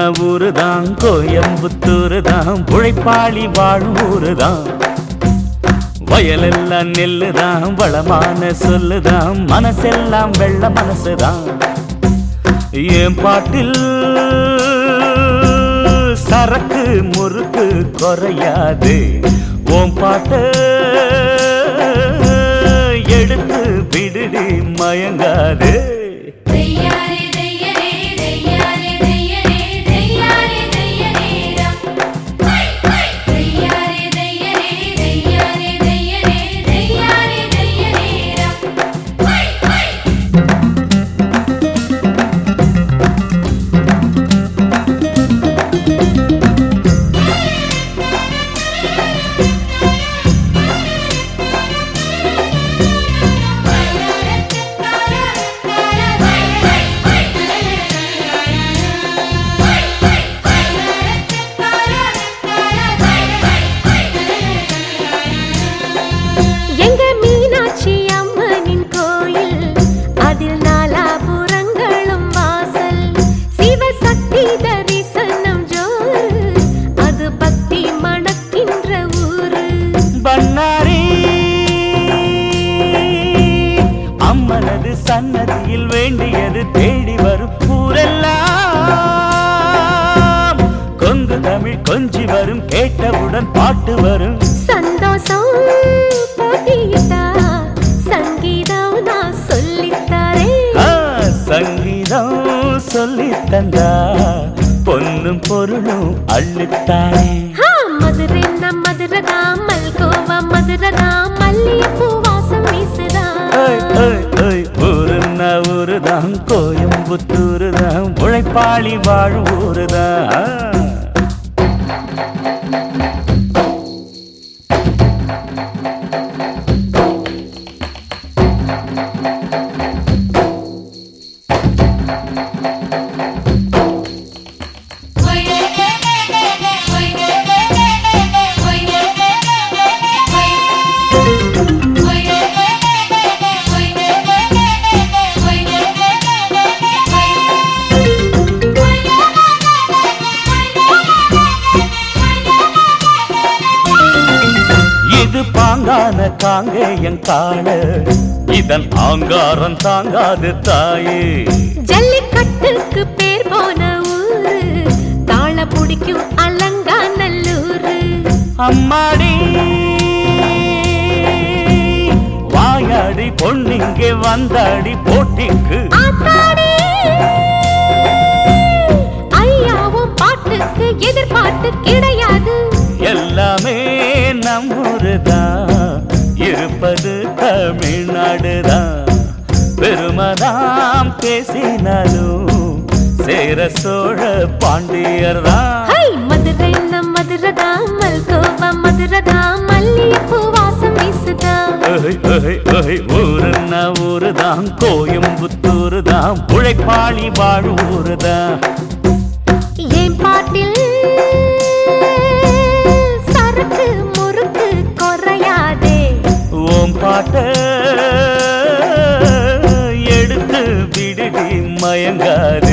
ஊருதான் கோயம்புத்தூருதான் உழைப்பாளி வாழும் ஊருதான் வயலெல்லாம் நெல்லுதான் வளமான சொல்லுதான் மனசெல்லாம் வெள்ள மனசுதான் என் பாட்டில் சரக்கு முறுக்கு குறையாது உன் பாட்டு எடுத்து விடுடி மயங்காது தெய்யாரே தெய்யரே தெய்யாரே தெய்யரே தெய்யாரே தெய்யரேரா தெய்யாரே தெய்யரே தெய்யாரே தெய்யரே தெய்யாரே தெய்யரேரா எங்க மீனாட்சி அம்மனின் கோயில் அதில் நாலாபுரங்களும் வாசல் சிவசக்தி தரிசனம் ஜோறு அது பக்தி மணக்கின்ற ஊரு பண்ணாரி அம்மனது சன்னதியில் வேண்டியது தேடி வரும் ஊரெல்லாம் கொங்கு தமிழ் கொஞ்சி வரும் கேட்டவுடன் பாட்டு வரும் சந்தோஷம் போட்டியிட்டா சங்கீதம் நான் சொல்லித்தரேன் ஆ, சங்கீதம் சொல்லி தந்தா பொன்னும் பொருளும் அள்ளித்தானே ஹா, மதுரை நம் மதுரதா மல்கோவா மதுரதா மல்லிகைப்பூ வாசம் வீசுதா ஏய், ஏய், ஏய், ஊருன்னா ஊருதான் கோயம்புத்தூருதான் உழைப்பாளி வாழும் ஊருதான் இது பாங்கான காங்கேயன் கால இதன் ஆங்காரம் தாங்காது தாயே ஜல்லிக்கட்டுக்கு பேர் போன ஊரு தாள பிடிக்கும் அலங்காநல்லூரு அம்மாடி வாயாடி பொண்ணிங்கே வந்தாடி போட்டிக்கு ஆத்தாடி ஐயாவும் பாட்டுக்கு எதிர்பார்த்து கிடையாது எல்லாமே நம்மூருதான் இருப்பது தமிழ்நாடுதான் பெருமதாம் பேசினாலும் சேர சோழ பாண்டியர் தான் ஹை மதுரை நம் மதுரதா மல்கோவா மதுரதா மல்லிகைப்பூ வாசம் வீசுதா ஊருன்னா ஊருதான் கோயம்புத்தூருதான் உழைப்பாளி வாழும் ஊருதான் என் பாட்டில் சரக்கு முறுக்கு குறையாதே ஓம் பாட்ட எடுத்து விடுடி மயங்காது